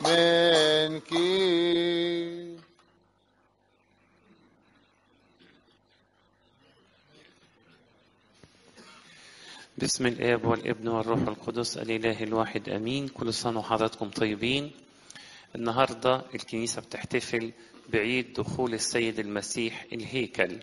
منك بسم الآب والابن والروح القدس الإله الواحد أمين كل سنة وحضراتكم طيبين النهاردة الكنيسة بتحتفل بعيد دخول السيد المسيح الهيكل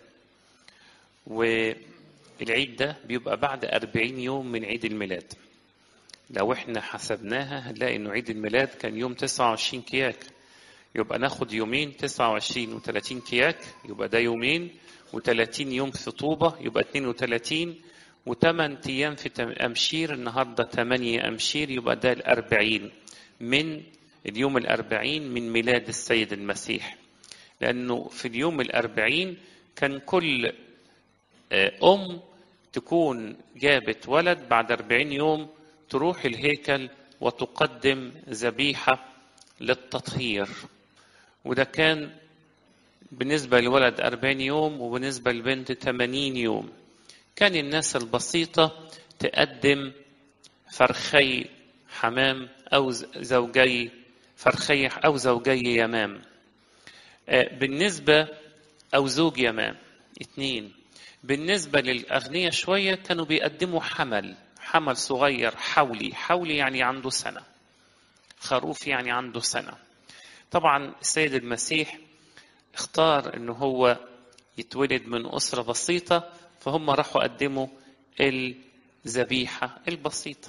والعيد ده بيبقى بعد أربعين يوم من عيد الميلاد لو احنا حسبناها هنلاقي انه عيد الميلاد كان يوم 29 كياك يبقى ناخد يومين 29 و30 كياك يبقى ده يومين و30 يوم في طوبة يبقى 32 وثمان أيام في تم- أمشير النهاردة 8 أمشير يبقى ده الأربعين من اليوم الأربعين من ميلاد السيد المسيح لأنه في اليوم الأربعين كان كل آه، أم تكون جابت ولد بعد أربعين يوم تروح الهيكل وتقدم ذبيحة للتطهير وده كان بالنسبة للولد أربعين يوم وبالنسبة للبنت 80 يوم كان الناس البسيطة تقدم فرخي حمام أو ز- زوجي فرخي أو زوجي يمام آه، بالنسبة أو زوج يمام اتنين بالنسبة للأغنياء شوية كانوا بيقدموا حمل حمل صغير حولي حولي يعني عنده سنة خروف يعني عنده سنة طبعا السيد المسيح اختار ان هو يتولد من أسرة بسيطة فهم راحوا قدموا الذبيحة البسيطة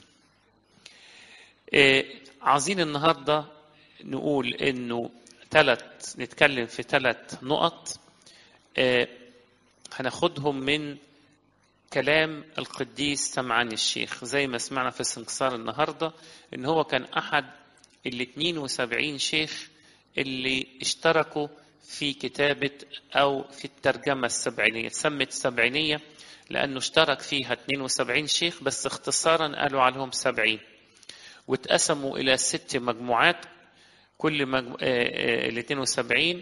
إيه، عايزين النهاردة نقول انه ثلاث نتكلم في ثلاث نقط إيه، هناخدهم من كلام القديس سمعان الشيخ زي ما سمعنا في السنكسار النهاردة ان هو كان احد ال 72 شيخ اللي اشتركوا في كتابة او في الترجمة السبعينية اتسمت سبعينية لانه اشترك فيها 72 شيخ بس اختصارا قالوا عليهم 70 واتقسموا الى ست مجموعات كل مجمو... ال 72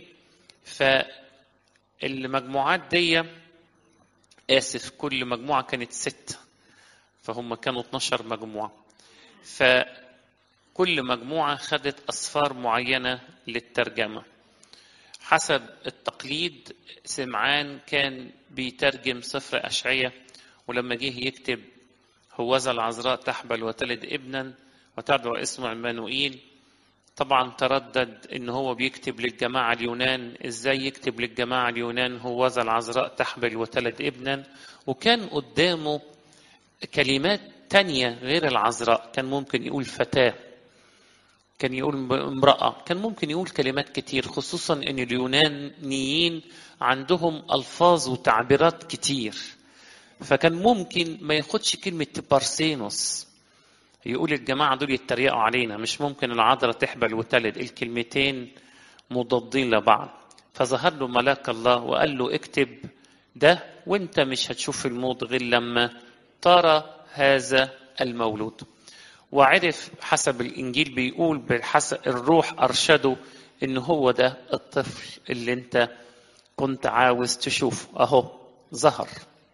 فالمجموعات دي آسف كل مجموعة كانت ستة فهم كانوا 12 مجموعة فكل مجموعة خدت أصفار معينة للترجمة حسب التقليد سمعان كان بيترجم سفر أشعية ولما جه يكتب هوذا العذراء تحبل وتلد ابنا وتدعو اسمه عمانوئيل طبعا تردد ان هو بيكتب للجماعة اليونان ازاي يكتب للجماعة اليونان هوذا العذراء تحبل وتلد ابنا وكان قدامه كلمات تانية غير العذراء كان ممكن يقول فتاة كان يقول امرأة كان ممكن يقول كلمات كتير خصوصا ان اليونانيين عندهم الفاظ وتعبيرات كتير فكان ممكن ما ياخدش كلمة بارسينوس يقول الجماعة دول يتريقوا علينا مش ممكن العذراء تحبل وتلد الكلمتين مضادين لبعض فظهر له ملاك الله وقال له اكتب ده وانت مش هتشوف الموت غير لما ترى هذا المولود وعرف حسب الانجيل بيقول بحسب الروح ارشده ان هو ده الطفل اللي انت كنت عاوز تشوفه اهو ظهر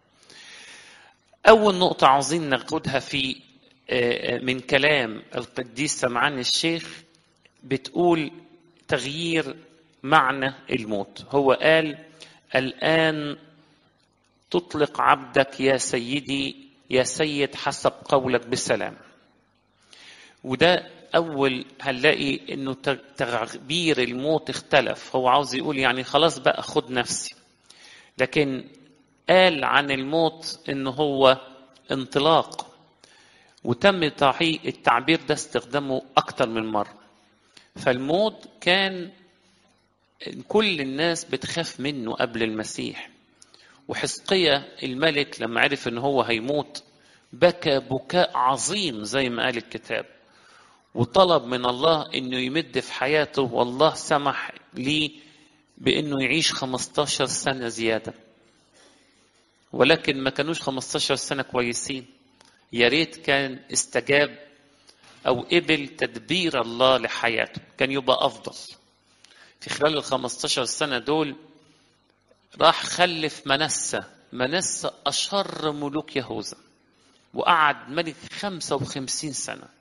اول نقطه عاوزين ناخدها في من كلام القديس سمعان الشيخ بتقول تغيير معنى الموت هو قال الآن تطلق عبدك يا سيدي يا سيد حسب قولك بسلام وده أول هنلاقي إنه تعبير الموت اختلف هو عاوز يقول يعني خلاص بقى خد نفسي لكن قال عن الموت إنه هو انطلاق وتم التعبير ده استخدامه أكتر من مرة فالموت كان كل الناس بتخاف منه قبل المسيح وحزقية الملك لما عرف ان هو هيموت بكى بكاء عظيم زي ما قال الكتاب وطلب من الله انه يمد في حياته والله سمح ليه بانه يعيش 15 سنة زيادة ولكن ما كانوش 15 سنة كويسين يا ريت كان استجاب او قبل تدبير الله لحياته كان يبقى افضل في خلال ال 15 سنه دول راح خلف منسى منسى اشر ملوك يهوذا وقعد ملك 55 سنه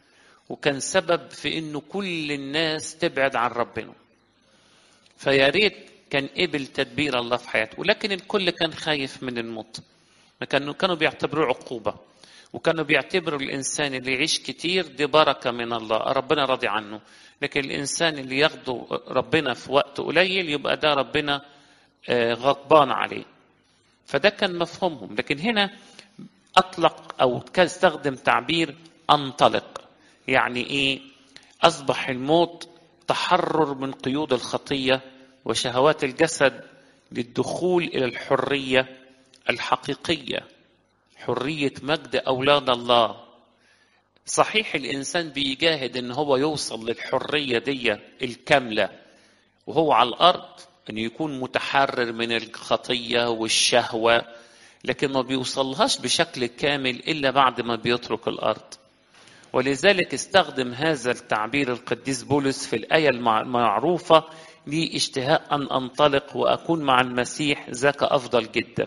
وكان سبب في انه كل الناس تبعد عن ربنا فيا ريت كان قبل تدبير الله في حياته ولكن الكل كان خايف من الموت كانوا كانوا بيعتبروه عقوبه وكانوا بيعتبروا الانسان اللي يعيش كتير دي بركه من الله ربنا راضي عنه لكن الانسان اللي ياخده ربنا في وقت قليل يبقى ده ربنا غضبان عليه فده كان مفهومهم لكن هنا اطلق او كان استخدم تعبير انطلق يعني ايه اصبح الموت تحرر من قيود الخطيه وشهوات الجسد للدخول الى الحريه الحقيقيه حريه مجد اولاد الله صحيح الانسان بيجاهد ان هو يوصل للحريه دي الكامله وهو على الارض ان يكون متحرر من الخطيه والشهوه لكن ما بيوصلهاش بشكل كامل الا بعد ما بيترك الارض ولذلك استخدم هذا التعبير القديس بولس في الايه المعروفه لي اشتهاء ان انطلق واكون مع المسيح ذاك افضل جدا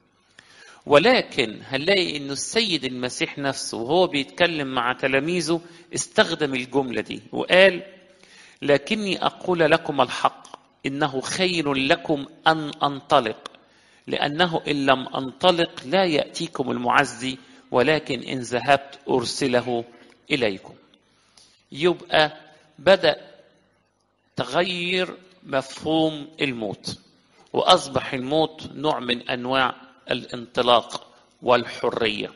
ولكن هنلاقي انه السيد المسيح نفسه وهو بيتكلم مع تلاميذه استخدم الجمله دي وقال لكني اقول لكم الحق انه خير لكم ان انطلق لانه ان لم انطلق لا ياتيكم المعزي ولكن ان ذهبت ارسله اليكم يبقى بدا تغير مفهوم الموت واصبح الموت نوع من انواع الانطلاق والحريه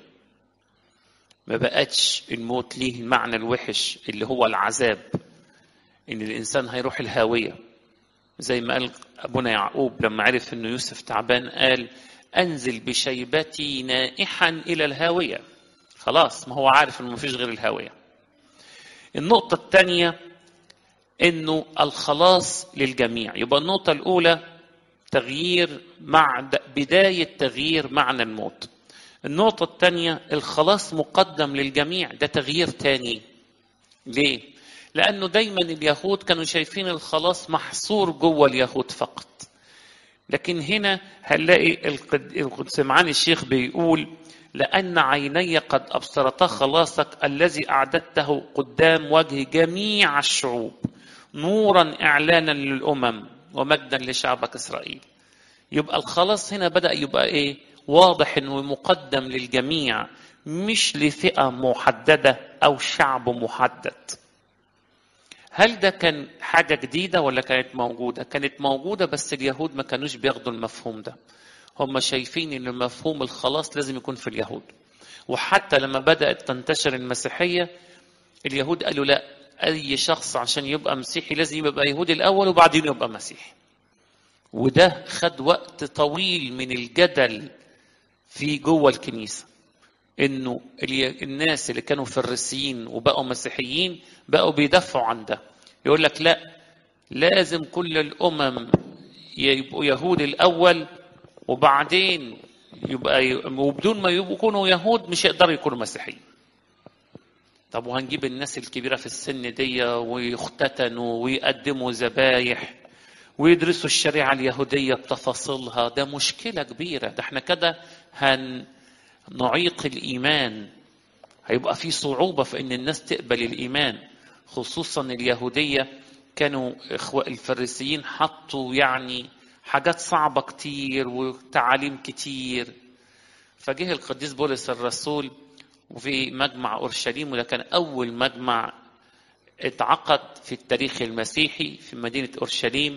ما بقتش الموت ليه المعنى الوحش اللي هو العذاب ان الانسان هيروح الهاويه زي ما قال ابونا يعقوب لما عرف انه يوسف تعبان قال انزل بشيبتي نائحا الى الهاويه خلاص ما هو عارف انه مفيش غير الهاويه النقطه الثانيه انه الخلاص للجميع يبقى النقطه الاولى تغيير مع بدايه تغيير معنى الموت النقطه الثانيه الخلاص مقدم للجميع ده تغيير تاني ليه لانه دايما اليهود كانوا شايفين الخلاص محصور جوه اليهود فقط لكن هنا هنلاقي القد... سمعان الشيخ بيقول لأن عيني قد أبصرتا خلاصك الذي أعددته قدام وجه جميع الشعوب نورا إعلانا للأمم ومجدا لشعبك إسرائيل يبقى الخلاص هنا بدأ يبقى إيه واضح إنه مقدم للجميع مش لفئة محددة أو شعب محدد هل ده كان حاجة جديدة ولا كانت موجودة؟ كانت موجودة بس اليهود ما كانوش بياخدوا المفهوم ده. هم شايفين ان مفهوم الخلاص لازم يكون في اليهود. وحتى لما بدأت تنتشر المسيحية اليهود قالوا لا أي شخص عشان يبقى مسيحي لازم يبقى يهودي الأول وبعدين يبقى مسيحي. وده خد وقت طويل من الجدل في جوه الكنيسة. انه الناس اللي كانوا فريسيين وبقوا مسيحيين بقوا بيدافعوا عن ده يقول لك لا لازم كل الامم يبقوا يهود الاول وبعدين يبقى وبدون ما يكونوا يهود مش يقدروا يكونوا مسيحيين طب وهنجيب الناس الكبيره في السن دي ويختتنوا ويقدموا ذبايح ويدرسوا الشريعه اليهوديه بتفاصيلها ده مشكله كبيره ده احنا كده هن نعيق الايمان هيبقى في صعوبه في ان الناس تقبل الايمان خصوصا اليهوديه كانوا اخوة الفريسيين حطوا يعني حاجات صعبه كتير وتعاليم كتير فجه القديس بولس الرسول وفي مجمع اورشليم وده كان اول مجمع اتعقد في التاريخ المسيحي في مدينه اورشليم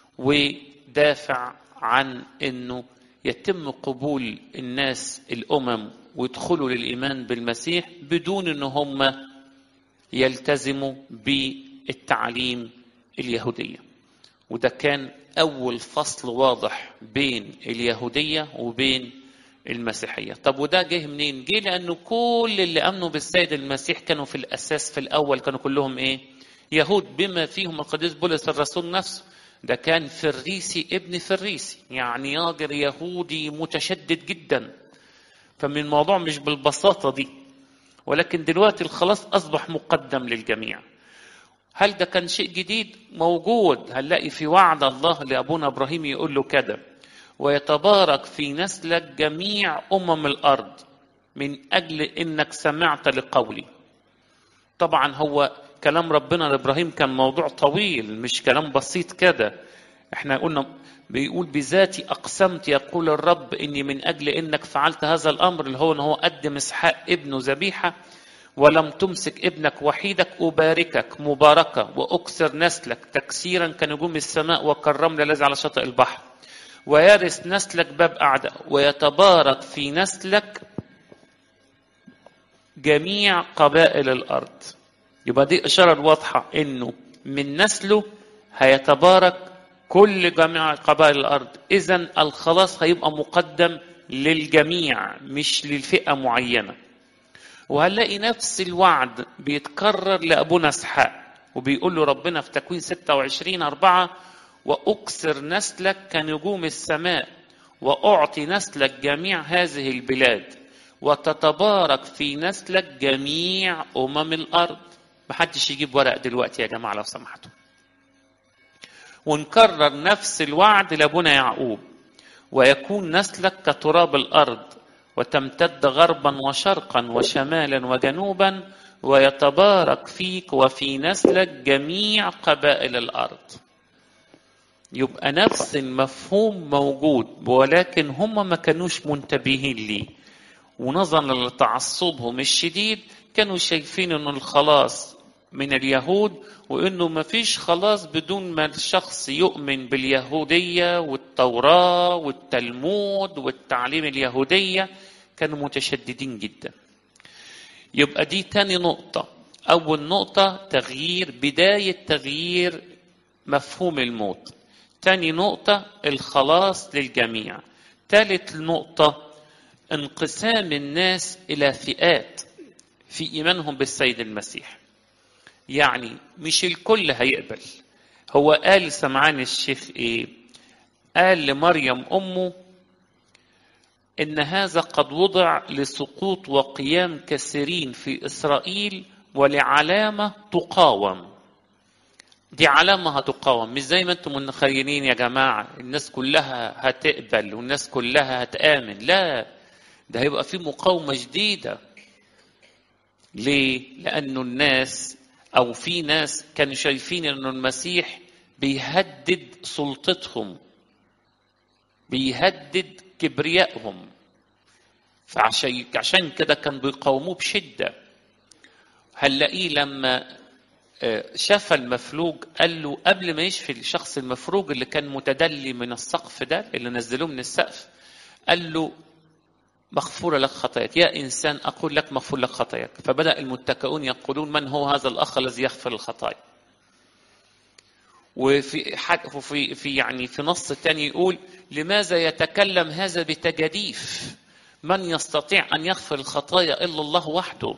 ودافع عن انه يتم قبول الناس الامم ويدخلوا للايمان بالمسيح بدون ان هم يلتزموا بالتعليم اليهوديه وده كان اول فصل واضح بين اليهوديه وبين المسيحيه طب وده جه منين جه لانه كل اللي امنوا بالسيد المسيح كانوا في الاساس في الاول كانوا كلهم ايه يهود بما فيهم القديس بولس الرسول نفسه ده كان فريسي ابن فريسي يعني ياجر يهودي متشدد جدا فمن الموضوع مش بالبساطة دي ولكن دلوقتي الخلاص أصبح مقدم للجميع هل ده كان شيء جديد موجود هنلاقي في وعد الله لأبونا إبراهيم يقول له كده ويتبارك في نسلك جميع أمم الأرض من أجل إنك سمعت لقولي طبعا هو كلام ربنا لابراهيم كان موضوع طويل مش كلام بسيط كده احنا قلنا بيقول بذاتي اقسمت يقول الرب اني من اجل انك فعلت هذا الامر اللي هو ان هو قدم اسحاق ابنه ذبيحه ولم تمسك ابنك وحيدك اباركك مباركه واكثر نسلك تكسيرا كنجوم السماء وكالرمل الذي على شاطئ البحر ويرث نسلك باب اعداء ويتبارك في نسلك جميع قبائل الارض يبقى دي اشاره واضحه انه من نسله هيتبارك كل جميع قبائل الارض اذا الخلاص هيبقى مقدم للجميع مش للفئه معينه وهنلاقي نفس الوعد بيتكرر لابونا اسحاق وبيقول له ربنا في تكوين 26 4 واكثر نسلك كنجوم السماء واعطي نسلك جميع هذه البلاد وتتبارك في نسلك جميع امم الارض محدش يجيب ورق دلوقتي يا جماعه لو سمحتوا ونكرر نفس الوعد لابونا يعقوب ويكون نسلك كتراب الارض وتمتد غربا وشرقا وشمالا وجنوبا ويتبارك فيك وفي نسلك جميع قبائل الارض يبقى نفس المفهوم موجود ولكن هم ما كانوش منتبهين ليه ونظرا لتعصبهم الشديد كانوا شايفين ان الخلاص من اليهود وانه ما فيش خلاص بدون ما الشخص يؤمن باليهوديه والتوراه والتلمود والتعليم اليهوديه كانوا متشددين جدا يبقى دي تاني نقطة أول نقطة تغيير بداية تغيير مفهوم الموت تاني نقطة الخلاص للجميع ثالث نقطة انقسام الناس إلى فئات في إيمانهم بالسيد المسيح يعني مش الكل هيقبل هو قال سمعان الشيخ ايه قال لمريم امه ان هذا قد وضع لسقوط وقيام كثيرين في اسرائيل ولعلامه تقاوم دي علامة هتقاوم مش زي ما انتم متخيلين يا جماعة الناس كلها هتقبل والناس كلها هتآمن لا ده هيبقى في مقاومة جديدة ليه؟ لأنه الناس أو في ناس كانوا شايفين أنه المسيح بيهدد سلطتهم بيهدد كبريائهم فعشان عشان كده كان بيقاوموه بشدة هنلاقيه لما شاف المفلوج قال له قبل ما يشفي الشخص المفروج اللي كان متدلي من السقف ده اللي نزلوه من السقف قال له مغفورة لك خطاياك يا إنسان أقول لك مغفور لك خطاياك فبدأ المتكئون يقولون من هو هذا الأخ الذي يغفر الخطايا وفي حد في في يعني في نص تاني يقول لماذا يتكلم هذا بتجاديف من يستطيع أن يغفر الخطايا إلا الله وحده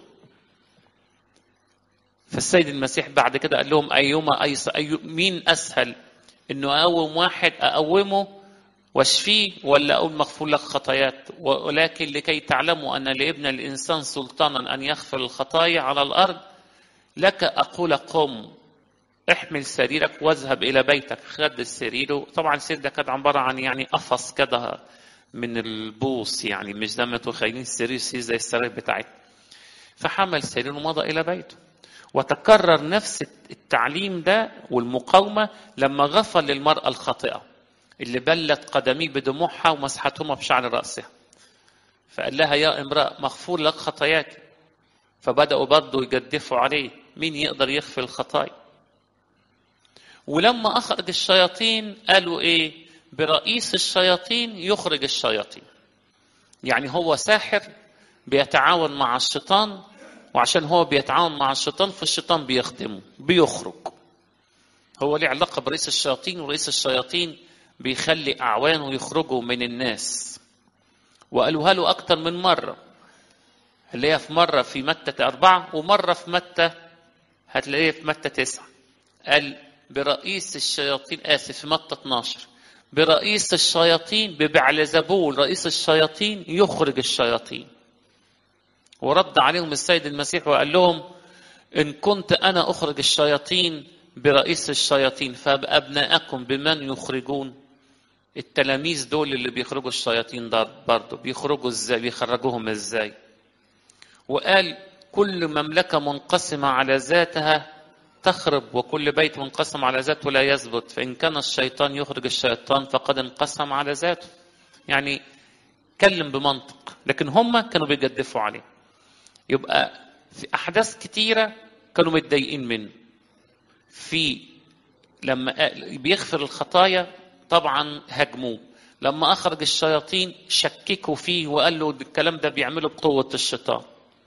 فالسيد المسيح بعد كده قال لهم أيما أيس أي مين أسهل إنه أقوم واحد أقومه واشفيه ولا أقول مغفور لك خطايات ولكن لكي تعلموا أن لابن الإنسان سلطانا أن يغفر الخطايا على الأرض لك أقول قم احمل سريرك واذهب إلى بيتك خد السرير طبعا السرير ده كان عبارة عن يعني قفص كده من البوص يعني مش زي ما تخيلين السرير سرير زي السرير بتاعتنا فحمل سريره ومضى إلى بيته وتكرر نفس التعليم ده والمقاومة لما غفر للمرأة الخاطئة اللي بلت قدميه بدموعها ومسحتهما بشعر رأسها فقال لها يا امرأة مغفور لك خطاياك فبدأوا برضه يجدفوا عليه مين يقدر يخفي الخطايا ولما أخرج الشياطين قالوا إيه برئيس الشياطين يخرج الشياطين يعني هو ساحر بيتعاون مع الشيطان وعشان هو بيتعاون مع الشيطان فالشيطان بيخدمه بيخرج هو ليه علاقة برئيس الشياطين ورئيس الشياطين بيخلي أعوانه يخرجوا من الناس وقالوها له أكتر من مرة اللي هي في مرة في متى أربعة ومرة في متى هتلاقيها في متى تسعة قال برئيس الشياطين آسف في متى 12 برئيس الشياطين ببعلزبول رئيس الشياطين يخرج الشياطين ورد عليهم السيد المسيح وقال لهم إن كنت أنا أخرج الشياطين برئيس الشياطين فأبناءكم بمن يخرجون التلاميذ دول اللي بيخرجوا الشياطين برضه بيخرجوا ازاي بيخرجوهم ازاي وقال كل مملكة منقسمة على ذاتها تخرب وكل بيت منقسم على ذاته لا يثبت فإن كان الشيطان يخرج الشيطان فقد انقسم على ذاته يعني كلم بمنطق لكن هم كانوا بيجدفوا عليه يبقى في أحداث كتيرة كانوا متضايقين منه في لما بيغفر الخطايا طبعا هاجموه لما أخرج الشياطين شككوا فيه وقال له الكلام ده بيعمله بقوة الشيطان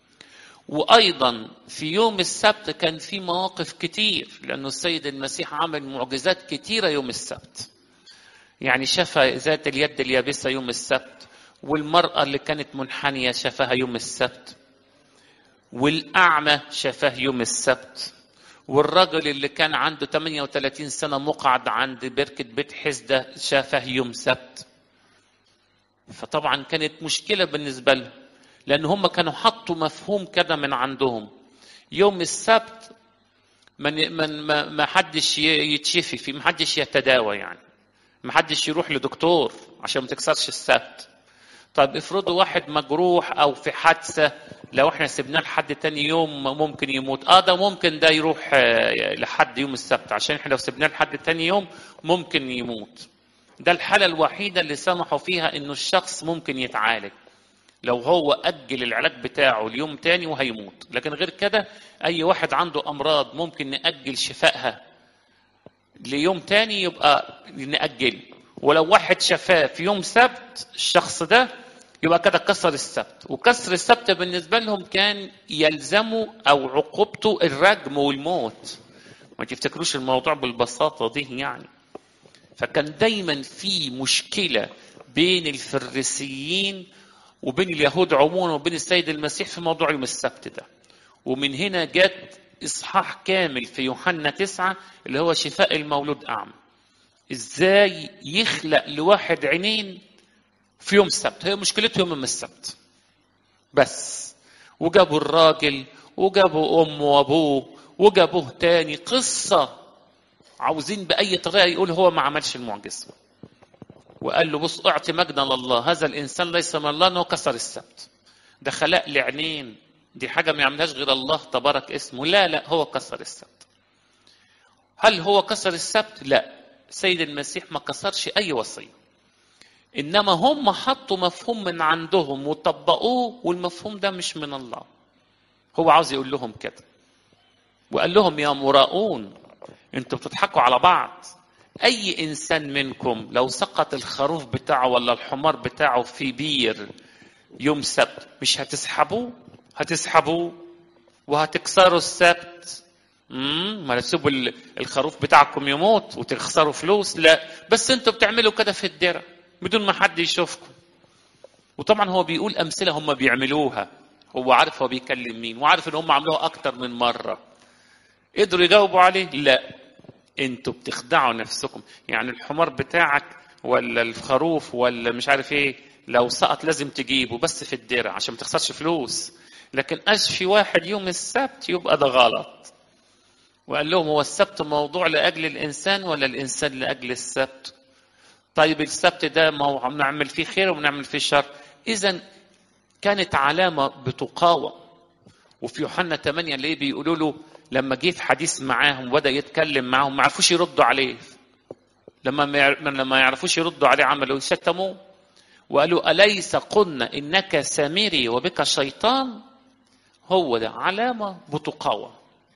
وايضا في يوم السبت كان في مواقف كتير لانه السيد المسيح عمل معجزات كتيره يوم السبت يعني شفى ذات اليد اليابسه يوم السبت والمراه اللي كانت منحنيه شفاها يوم السبت والاعمى شفاه يوم السبت والرجل اللي كان عنده 38 سنه مقعد عند بركه بيت حسده شافه يوم سبت فطبعا كانت مشكله بالنسبه لهم لان هم كانوا حطوا مفهوم كده من عندهم يوم السبت من من ما ما حدش يتشفي فيه ما حدش يتداوى يعني ما حدش يروح لدكتور عشان ما تكسرش السبت طيب افرضوا واحد مجروح او في حادثه لو احنا سيبناه لحد تاني يوم ممكن يموت اه ده ممكن ده يروح لحد يوم السبت عشان احنا لو سيبناه لحد تاني يوم ممكن يموت ده الحاله الوحيده اللي سمحوا فيها انه الشخص ممكن يتعالج لو هو أجل العلاج بتاعه ليوم تاني وهيموت لكن غير كده أي واحد عنده أمراض ممكن نأجل شفائها ليوم تاني يبقى نأجل ولو واحد شفاه في يوم سبت الشخص ده يبقى كده كسر السبت وكسر السبت بالنسبة لهم كان يلزمه أو عقوبته الرجم والموت ما تفتكروش الموضوع بالبساطة دي يعني فكان دايما في مشكلة بين الفريسيين وبين اليهود عموما وبين السيد المسيح في موضوع يوم السبت ده ومن هنا جت إصحاح كامل في يوحنا تسعة اللي هو شفاء المولود أعمى إزاي يخلق لواحد عينين في يوم السبت هي مشكلته يوم السبت بس وجابوا الراجل وجابوا أمه وأبوه وجابوه تاني قصة عاوزين بأي طريقة يقول هو ما عملش المعجزة وقال له بص اعطي مجدا لله هذا الانسان ليس من الله انه كسر السبت ده خلق لي عينين دي حاجه ما يعملهاش غير الله تبارك اسمه لا لا هو كسر السبت هل هو كسر السبت لا سيد المسيح ما كسرش اي وصيه انما هم حطوا مفهوم من عندهم وطبقوه والمفهوم ده مش من الله هو عاوز يقول لهم كده وقال لهم يا مراؤون انتوا بتضحكوا على بعض اي انسان منكم لو سقط الخروف بتاعه ولا الحمار بتاعه في بير يوم سبت مش هتسحبوه هتسحبوه وهتكسروا السبت امم ما تسيبوا الخروف بتاعكم يموت وتخسروا فلوس لا بس انتوا بتعملوا كده في الدرة بدون ما حد يشوفكم وطبعا هو بيقول امثله هم بيعملوها هو عارف هو بيكلم مين وعارف ان هم عملوها اكتر من مره قدروا يجاوبوا عليه لا انتوا بتخدعوا نفسكم يعني الحمار بتاعك ولا الخروف ولا مش عارف ايه لو سقط لازم تجيبه بس في الدرع عشان ما تخسرش فلوس لكن اشفي واحد يوم السبت يبقى ده غلط وقال لهم هو السبت موضوع لاجل الانسان ولا الانسان لاجل السبت طيب السبت ده ما بنعمل فيه خير وبنعمل فيه شر اذا كانت علامه بتقاوم وفي يوحنا 8 اللي بيقولوا له لما جه في حديث معاهم وبدا يتكلم معاهم ما عرفوش يردوا عليه لما ما لما يعرفوش يردوا عليه عملوا شتموه وقالوا اليس قلنا انك سامري وبك شيطان هو ده علامه بتقاوم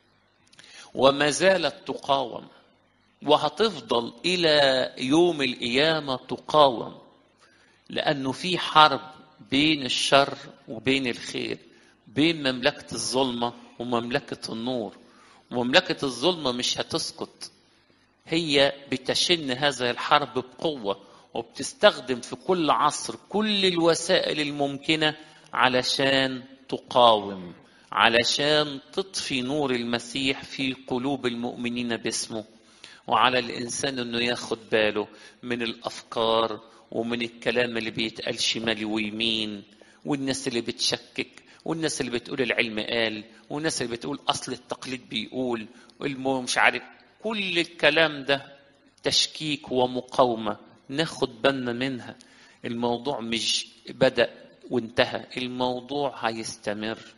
وما زالت تقاوم وهتفضل الى يوم القيامه تقاوم لانه في حرب بين الشر وبين الخير بين مملكه الظلمه ومملكه النور ومملكه الظلمه مش هتسقط هي بتشن هذه الحرب بقوه وبتستخدم في كل عصر كل الوسائل الممكنه علشان تقاوم علشان تطفي نور المسيح في قلوب المؤمنين باسمه وعلى الانسان انه ياخد باله من الافكار ومن الكلام اللي بيتقال شمال ويمين والناس اللي بتشكك والناس اللي بتقول العلم قال والناس اللي بتقول اصل التقليد بيقول مش عارف كل الكلام ده تشكيك ومقاومه ناخد بالنا منها الموضوع مش بدا وانتهى الموضوع هيستمر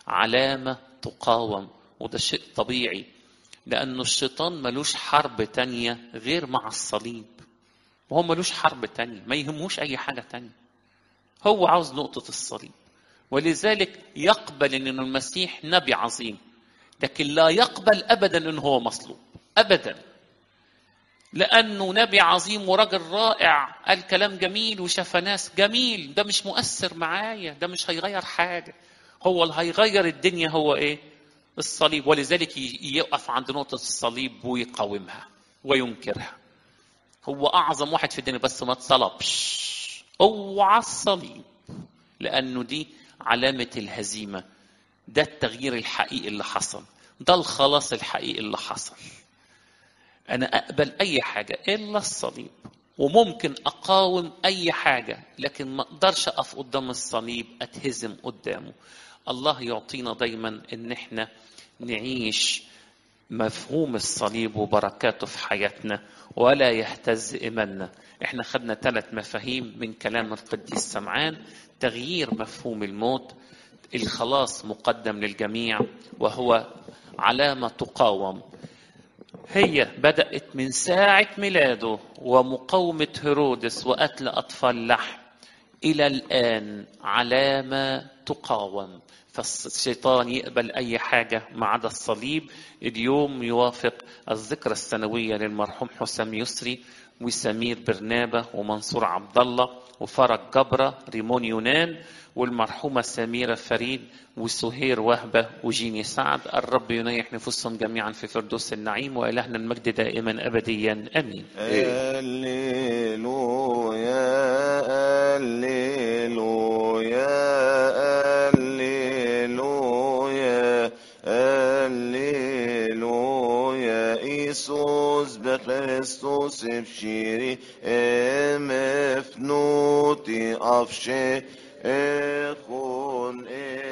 علامة تقاوم وده شيء طبيعي لأنه الشيطان ملوش حرب تانية غير مع الصليب وهو ملوش حرب تانية ما يهموش أي حاجة تانية هو عاوز نقطة الصليب ولذلك يقبل أن المسيح نبي عظيم لكن لا يقبل أبدا أنه هو مصلوب أبدا لأنه نبي عظيم وراجل رائع قال كلام جميل وشاف ناس جميل ده مش مؤثر معايا ده مش هيغير حاجة هو اللي هيغير الدنيا هو إيه الصليب ولذلك يقف عند نقطة الصليب ويقاومها وينكرها هو أعظم واحد في الدنيا بس ما اتصلبش اوعى الصليب لأنه دي علامة الهزيمة ده التغيير الحقيقي اللي حصل ده الخلاص الحقيقي اللي حصل أنا أقبل أي حاجة إلا الصليب وممكن أقاوم أي حاجة لكن ما أقدرش أقف قدام الصليب أتهزم قدامه الله يعطينا دايما إن إحنا نعيش مفهوم الصليب وبركاته في حياتنا ولا يهتز إيماننا احنا خدنا ثلاث مفاهيم من كلام القديس سمعان تغيير مفهوم الموت الخلاص مقدم للجميع وهو علامة تقاوم هي بدأت من ساعة ميلاده ومقاومة هيرودس وقتل أطفال لحم إلى الآن علامة تقاوم فالشيطان يقبل أي حاجة ما عدا الصليب اليوم يوافق الذكرى السنوية للمرحوم حسام يسري وسمير برنابة ومنصور عبد الله وفرج جبرة ريمون يونان والمرحومة سميرة فريد وسهير وهبة وجيني سعد الرب ينيح نفوسهم جميعا في فردوس النعيم وإلهنا المجد دائما أبديا أمين هللويا هللويا هللويا هللويا إيسوس بخريستوس بشيري مفنوتي أفشي إخون